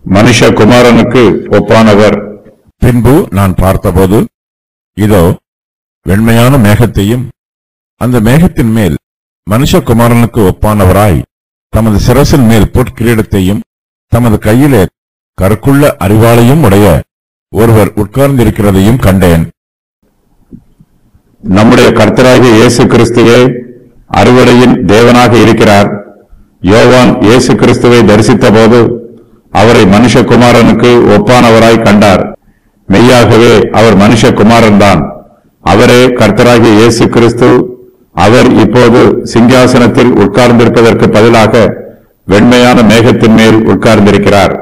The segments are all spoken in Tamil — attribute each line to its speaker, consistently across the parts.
Speaker 1: மனுஷகுமாரனுக்கு ஒப்பானவர்
Speaker 2: பின்பு நான் பார்த்தபோது இதோ வெண்மையான மேகத்தையும் அந்த மேகத்தின் மேல் மனுஷகுமாரனுக்கு ஒப்பானவராய் தமது சிரசின் மேல் பொற்கிரீடத்தையும் தமது கையிலே கருக்குள்ள அறிவாளையும் உடைய ஒருவர் உட்கார்ந்திருக்கிறதையும் கண்டேன்
Speaker 1: நம்முடைய கர்த்தராகிய இயேசு கிறிஸ்துவே அறுவடையின் தேவனாக இருக்கிறார் யோவான் இயேசு கிறிஸ்துவை தரிசித்தபோது அவரை மனுஷகுமாரனுக்கு ஒப்பானவராய் கண்டார் மெய்யாகவே அவர் மனுஷகுமாரன்தான் அவரே கர்த்தராகிய இயேசு கிறிஸ்து அவர் இப்போது சிங்காசனத்தில் உட்கார்ந்திருப்பதற்கு பதிலாக வெண்மையான மேகத்தின் மேல் உட்கார்ந்திருக்கிறார்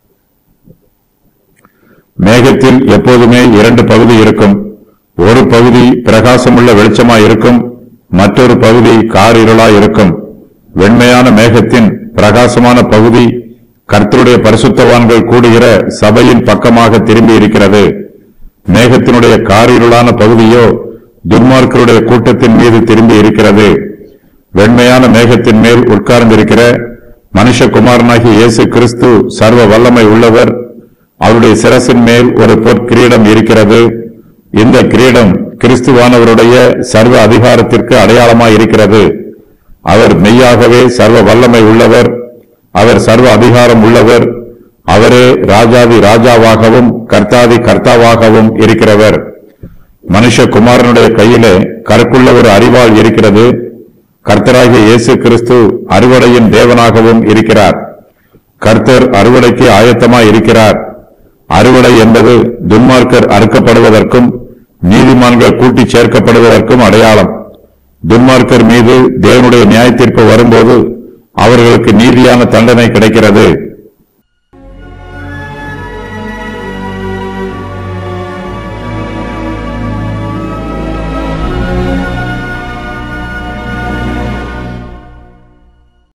Speaker 1: மேகத்தில் எப்போதுமே இரண்டு பகுதி இருக்கும் ஒரு பகுதி பிரகாசமுள்ள வெளிச்சமாய் இருக்கும் மற்றொரு பகுதி காரிருளாய் இருக்கும் வெண்மையான மேகத்தின் பிரகாசமான பகுதி கர்த்தருடைய பரிசுத்தவான்கள் கூடுகிற சபையின் பக்கமாக திரும்பி இருக்கிறது மேகத்தினுடைய காரிருளான பகுதியோ துன்மார்க்கருடைய கூட்டத்தின் மீது திரும்பி இருக்கிறது வெண்மையான மேகத்தின் மேல் உட்கார்ந்திருக்கிற மனுஷகுமாரனாகிய இயேசு கிறிஸ்து சர்வ வல்லமை உள்ளவர் அவருடைய சிரசின் மேல் ஒரு பொற்கிரீடம் இருக்கிறது இந்த கிரீடம் கிறிஸ்துவானவருடைய சர்வ அதிகாரத்திற்கு அடையாளமாய் இருக்கிறது அவர் மெய்யாகவே சர்வ வல்லமை உள்ளவர் அவர் சர்வ அதிகாரம் உள்ளவர் அவரே ராஜாதி ராஜாவாகவும் கர்த்தாதி கர்த்தாவாகவும் இருக்கிறவர் மனுஷகுமாரனுடைய கையிலே கருக்குள்ள ஒரு அறிவாள் இருக்கிறது கர்த்தராகிய இயேசு கிறிஸ்து அறுவடையின் தேவனாகவும் இருக்கிறார் கர்த்தர் அறுவடைக்கு ஆயத்தமாய் இருக்கிறார் அறுவடை என்பது துன்மார்க்கர் அறுக்கப்படுவதற்கும் நீதிமான்கள் கூட்டி சேர்க்கப்படுவதற்கும் அடையாளம் துன்மார்க்கர் மீது தேவனுடைய நியாயத்தீர்ப்பு வரும்போது அவர்களுக்கு நீதியான தண்டனை கிடைக்கிறது